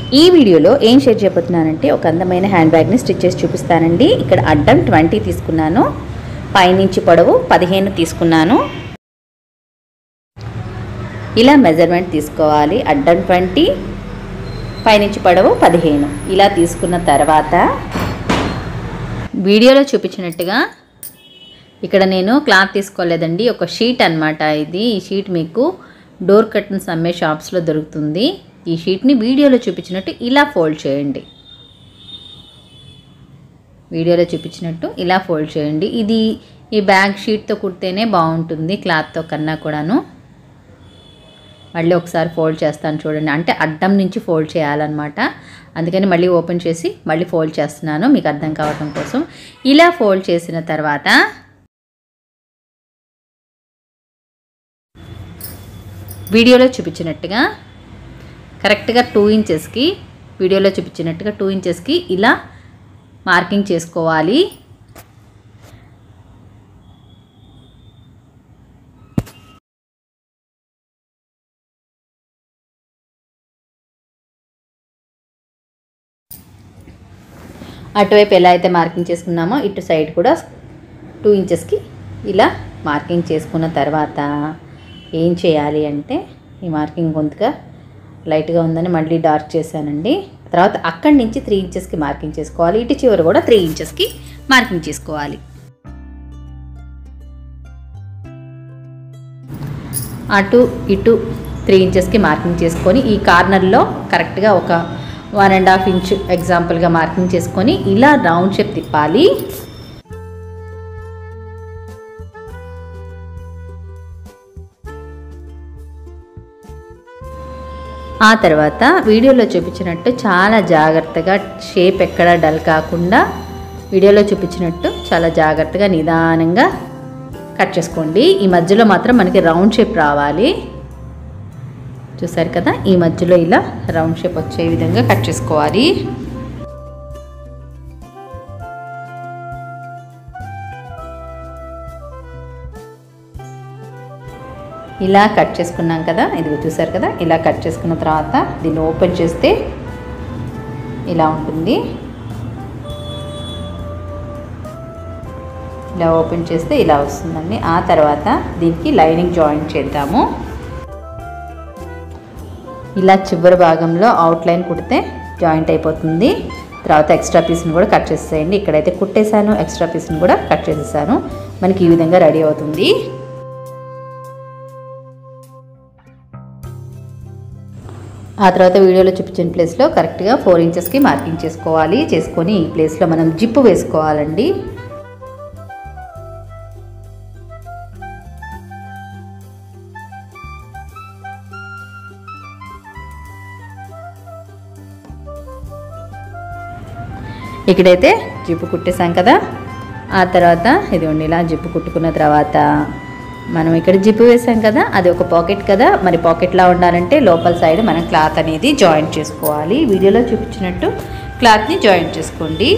ఈ వీడియోలో ఏం షేర్ చేయబోతున్నానంటే ఒక అందమైన హ్యాండ్ బ్యాగ్ని స్టిచ్ చేసి చూపిస్తానండి ఇక్కడ అడ్డం ట్వంటీ తీసుకున్నాను పైనుంచి పొడవు పదిహేను తీసుకున్నాను ఇలా మెజర్మెంట్ తీసుకోవాలి అడ్డం ట్వంటీ పైనుంచి పొడవు పదిహేను ఇలా తీసుకున్న తర్వాత వీడియోలో చూపించినట్టుగా ఇక్కడ నేను క్లాత్ తీసుకోలేదండి ఒక షీట్ అన్నమాట ఇది ఈ షీట్ మీకు డోర్ కర్టన్స్ అమ్మే షాప్స్లో దొరుకుతుంది ఈ షీట్ని వీడియోలో చూపించినట్టు ఇలా ఫోల్డ్ చేయండి వీడియోలో చూపించినట్టు ఇలా ఫోల్డ్ చేయండి ఇది ఈ బ్యాగ్ షీట్తో కుడితేనే బాగుంటుంది క్లాత్తో కన్నా కూడాను మళ్ళీ ఒకసారి ఫోల్డ్ చేస్తాను చూడండి అంటే అడ్డం నుంచి ఫోల్డ్ చేయాలన్నమాట అందుకని మళ్ళీ ఓపెన్ చేసి మళ్ళీ ఫోల్డ్ చేస్తున్నాను మీకు అర్థం కావడం కోసం ఇలా ఫోల్డ్ చేసిన తర్వాత వీడియోలో చూపించినట్టుగా కరెక్ట్గా టూ ఇంచెస్కి వీడియోలో చూపించినట్టుగా టూ ఇంచెస్కి ఇలా మార్కింగ్ చేసుకోవాలి అటువైపు ఎలా అయితే మార్కింగ్ చేసుకున్నామో ఇటు సైడ్ కూడా టూ ఇంచెస్కి ఇలా మార్కింగ్ చేసుకున్న తర్వాత ఏం చేయాలి అంటే ఈ మార్కింగ్ కొంతగా లైట్గా ఉందని మళ్ళీ డార్క్ చేశానండి తర్వాత అక్కడి నుంచి త్రీ ఇంచెస్కి మార్కింగ్ చేసుకోవాలి ఇటు చివరి కూడా త్రీ ఇంచెస్కి మార్కింగ్ చేసుకోవాలి అటు ఇటు త్రీ ఇంచెస్కి మార్కింగ్ చేసుకొని ఈ కార్నర్లో కరెక్ట్గా ఒక వన్ అండ్ హాఫ్ ఇంచ్ ఎగ్జాంపుల్గా మార్కింగ్ చేసుకొని ఇలా రౌండ్ షేప్ తిప్పాలి ఆ తర్వాత వీడియోలో చూపించినట్టు చాలా జాగ్రత్తగా షేప్ ఎక్కడ డల్ కాకుండా వీడియోలో చూపించినట్టు చాలా జాగ్రత్తగా నిదానంగా కట్ చేసుకోండి ఈ మధ్యలో మాత్రం మనకి రౌండ్ షేప్ రావాలి చూసారు కదా ఈ మధ్యలో ఇలా రౌండ్ షేప్ వచ్చే విధంగా కట్ చేసుకోవాలి ఇలా కట్ చేసుకున్నాం కదా ఇది చూసారు కదా ఇలా కట్ చేసుకున్న తర్వాత దీన్ని ఓపెన్ చేస్తే ఇలా ఉంటుంది ఇలా ఓపెన్ చేస్తే ఇలా వస్తుందండి ఆ తర్వాత దీనికి లైనింగ్ జాయింట్ చేద్దాము ఇలా చివరి భాగంలో అవుట్లైన్ కుడితే జాయింట్ అయిపోతుంది తర్వాత ఎక్స్ట్రా పీస్ని కూడా కట్ చేసేయండి ఇక్కడైతే కుట్టేశాను ఎక్స్ట్రా పీస్ని కూడా కట్ చేసేసాను మనకి ఈ విధంగా రెడీ అవుతుంది ఆ తర్వాత వీడియోలో చూపించిన ప్లేస్లో కరెక్ట్గా ఫోర్ ఇంచెస్కి మార్కింగ్ చేసుకోవాలి చేసుకొని ఈ ప్లేస్లో మనం జిప్పు వేసుకోవాలండి ఇక్కడైతే జిప్పు కుట్టేసాం కదా ఆ తర్వాత ఇదిగోండి ఇలా జిప్పు కుట్టుకున్న తర్వాత మనం ఇక్కడ జిప్పు వేసాం కదా అది ఒక పాకెట్ కదా మరి పాకెట్లా ఉండాలంటే లోపల సైడ్ మనం క్లాత్ అనేది జాయింట్ చేసుకోవాలి వీడియోలో చూపించినట్టు క్లాత్ని జాయింట్ చేసుకోండి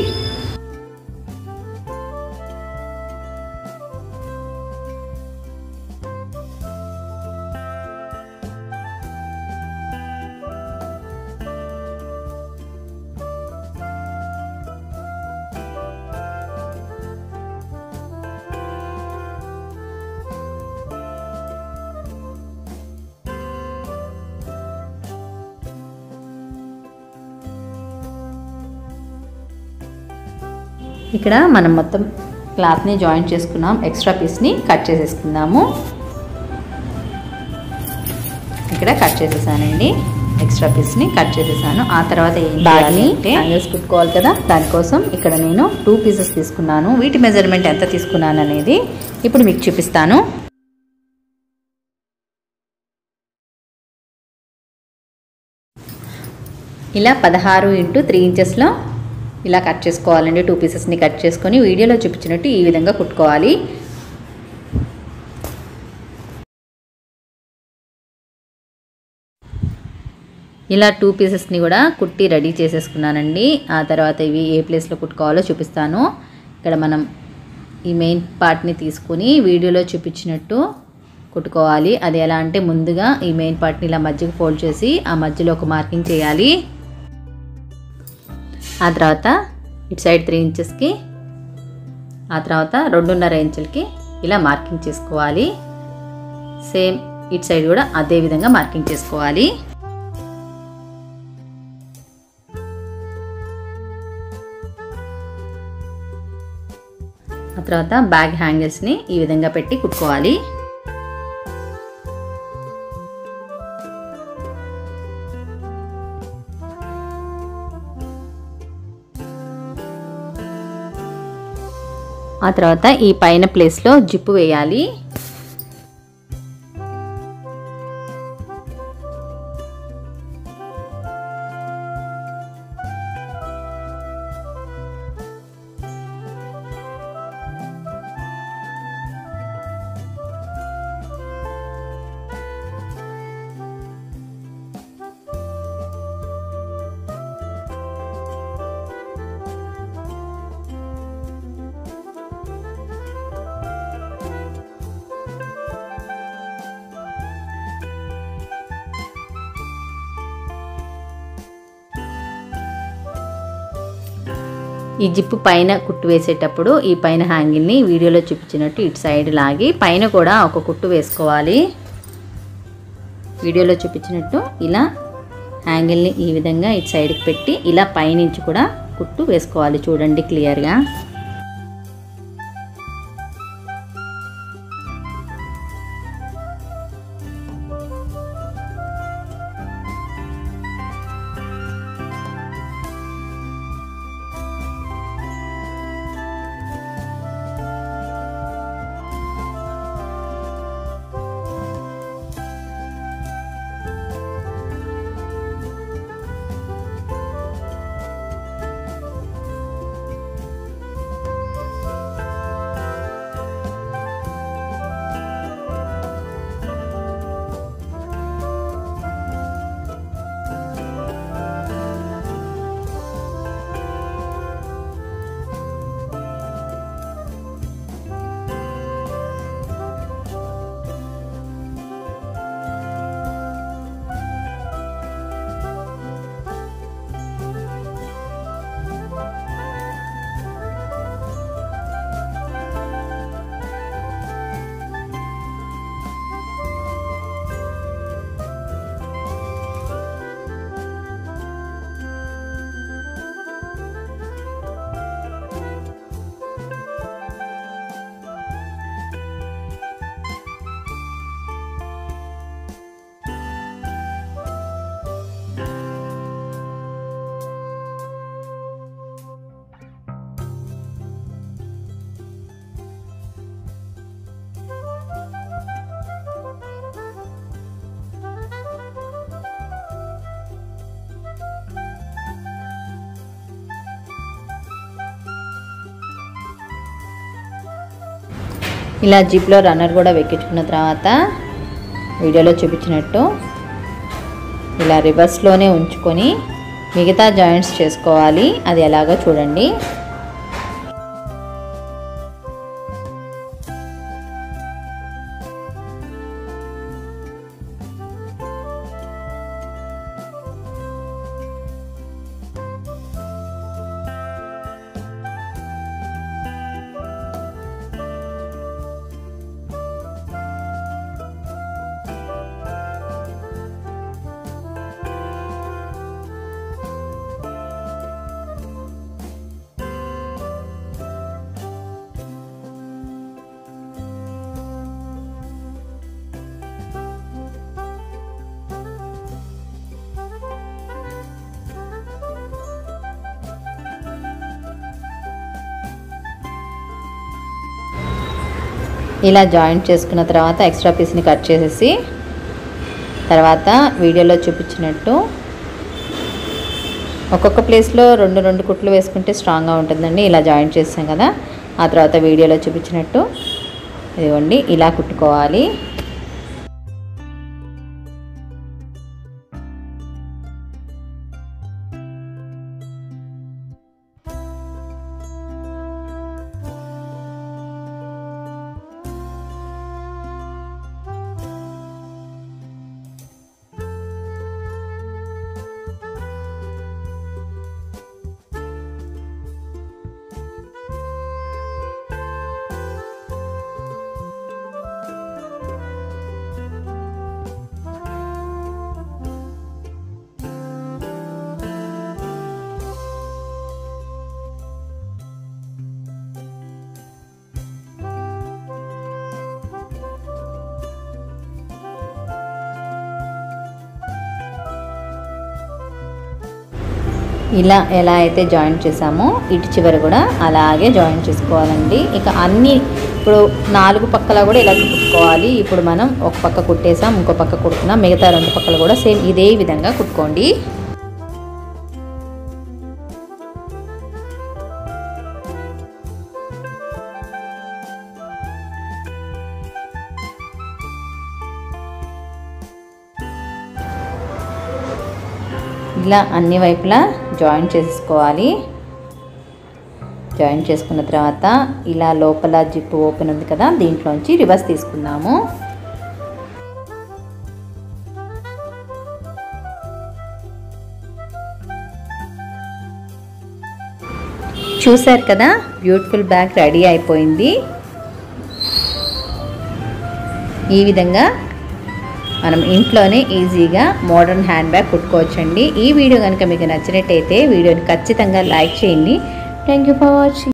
ఇక్కడ మనం మొత్తం క్లాత్ని జాయిన్ చేసుకున్నాం ఎక్స్ట్రా పీస్ని కట్ చేసేసుకుందాము ఇక్కడ కట్ చేసేసానండి ఎక్స్ట్రా పీస్ని కట్ చేసేసాను ఆ తర్వాత ఏం చేయాలి అంటే హ్యాంగిల్స్ కుట్టుకోవాలి కదా దానికోసం ఇక్కడ నేను టూ పీసెస్ తీసుకున్నాను వీటి మెజర్మెంట్ ఎంత తీసుకున్నాను అనేది ఇప్పుడు మీకు చూపిస్తాను ఇలా పదహారు ఇంటూ త్రీ ఇంచెస్లో ఇలా కట్ చేసుకోవాలండి టూ పీసెస్ని కట్ చేసుకొని వీడియోలో చూపించినట్టు ఈ విధంగా కుట్టుకోవాలి ఇలా టూ పీసెస్ని కూడా కుట్టి రెడీ చేసేసుకున్నానండి ఆ తర్వాత ఇవి ఏ ప్లేస్లో కుట్టుకోవాలో చూపిస్తాను ఇక్కడ మనం ఈ మెయిన్ పార్ట్ని తీసుకుని వీడియోలో చూపించినట్టు కుట్టుకోవాలి అది ఎలా అంటే ముందుగా ఈ మెయిన్ పార్ట్ని ఇలా మధ్యకి ఫోల్డ్ చేసి ఆ మధ్యలో ఒక మార్కింగ్ చేయాలి ఆ తర్వాత ఇటు సైడ్ త్రీ ఇంచెస్కి ఆ తర్వాత రెండున్నర ఇంచులకి ఇలా మార్కింగ్ చేసుకోవాలి సేమ్ ఇటు సైడ్ కూడా అదే విధంగా మార్కింగ్ చేసుకోవాలి ఆ తర్వాత బ్యాగ్ హ్యాంగిల్స్ని ఈ విధంగా పెట్టి కుట్టుకోవాలి ఆ తర్వాత ఈ పైన ప్లేస్లో జిప్పు వేయాలి ఈ జిప్పు పైన కుట్టు వేసేటప్పుడు ఈ పైన హ్యాంగిల్ని వీడియోలో చూపించినట్టు ఇటు సైడ్ లాగి పైన కూడా ఒక కుట్టు వేసుకోవాలి వీడియోలో చూపించినట్టు ఇలా హ్యాంగిల్ని ఈ విధంగా ఇటు సైడ్కి పెట్టి ఇలా పైనుంచి కూడా కుట్టు వేసుకోవాలి చూడండి క్లియర్గా ఇలా జిప్లో రన్నర్ కూడా వెక్కించుకున్న తర్వాత వీడియోలో చూపించినట్టు ఇలా రివర్స్లోనే ఉంచుకొని మిగతా జాయింట్స్ చేసుకోవాలి అది ఎలాగో చూడండి ఇలా జాయింట్ చేసుకున్న తర్వాత ఎక్స్ట్రా పీస్ని కట్ చేసేసి తర్వాత వీడియోలో చూపించినట్టు ఒక్కొక్క ప్లేస్లో రెండు రెండు కుట్లు వేసుకుంటే స్ట్రాంగ్గా ఉంటుందండి ఇలా జాయింట్ చేస్తాం కదా ఆ తర్వాత వీడియోలో చూపించినట్టు ఇదిగోండి ఇలా కుట్టుకోవాలి ఇలా ఎలా అయితే జాయింట్ చేసామో ఇటు చివరి కూడా అలాగే జాయింట్ చేసుకోవాలండి ఇక అన్ని ఇప్పుడు నాలుగు పక్కల కూడా ఇలా కుట్టుకోవాలి ఇప్పుడు మనం ఒక పక్క కుట్టేసాం ఇంకో పక్క కుడుతున్నాం మిగతా రెండు పక్కలు కూడా సేమ్ ఇదే విధంగా కుట్టుకోండి ఇలా అన్ని వైపులా జాయింట్ చేసుకోవాలి జాయింట్ చేసుకున్న తర్వాత ఇలా లోపల జిప్పు ఓపెన్ ఉంది కదా దీంట్లోంచి రివర్స్ తీసుకుందాము చూశారు కదా బ్యూటిఫుల్ బ్యాగ్ రెడీ అయిపోయింది ఈ విధంగా మనం ఇంట్లోనే ఈజీగా మోడర్న్ హ్యాండ్ బ్యాగ్ కుట్టుకోవచ్చండి ఈ వీడియో కనుక మీకు నచ్చినట్టయితే వీడియోని ఖచ్చితంగా లైక్ చేయండి థ్యాంక్ యూ ఫర్ వాచింగ్